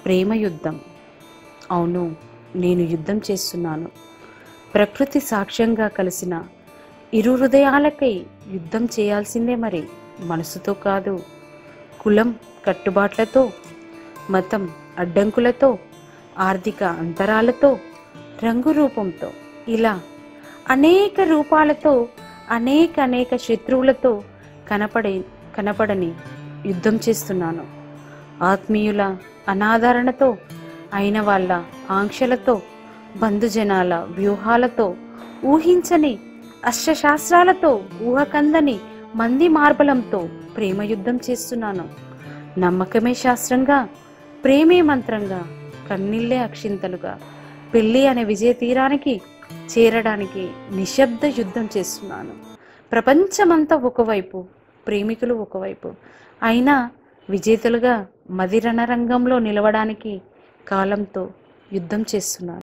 ప్రేమ యుద్ధం అవును నేను యుద్ధం చేస్తున్నాను ప్రకృతి సాక్ష్యంగా కలిసిన ఇరు హృదయాలకై యుద్ధం చేయాల్సిందే మరి మనసుతో కాదు కులం కట్టుబాట్లతో మతం అడ్డంకులతో ఆర్థిక అంతరాలతో రంగు రూపంతో ఇలా అనేక రూపాలతో అనేక అనేక శత్రువులతో కనపడే కనపడని యుద్ధం చేస్తున్నాను ఆత్మీయుల అనాదరణతో అయిన వాళ్ళ ఆంక్షలతో బంధుజనాల వ్యూహాలతో ఊహించని అష్టశాస్త్రాలతో ఊహకందని మంది మార్బలంతో ప్రేమ యుద్ధం చేస్తున్నాను నమ్మకమే శాస్త్రంగా ప్రేమే మంత్రంగా కన్నీళ్ళే అక్షింతలుగా పెళ్ళి అనే విజయ తీరానికి చేరడానికి నిశ్శబ్ద యుద్ధం చేస్తున్నాను ప్రపంచమంతా ఒకవైపు ప్రేమికులు ఒకవైపు అయినా విజేతలుగా మదిరణ రంగంలో నిలవడానికి కాలంతో యుద్ధం చేస్తున్నాను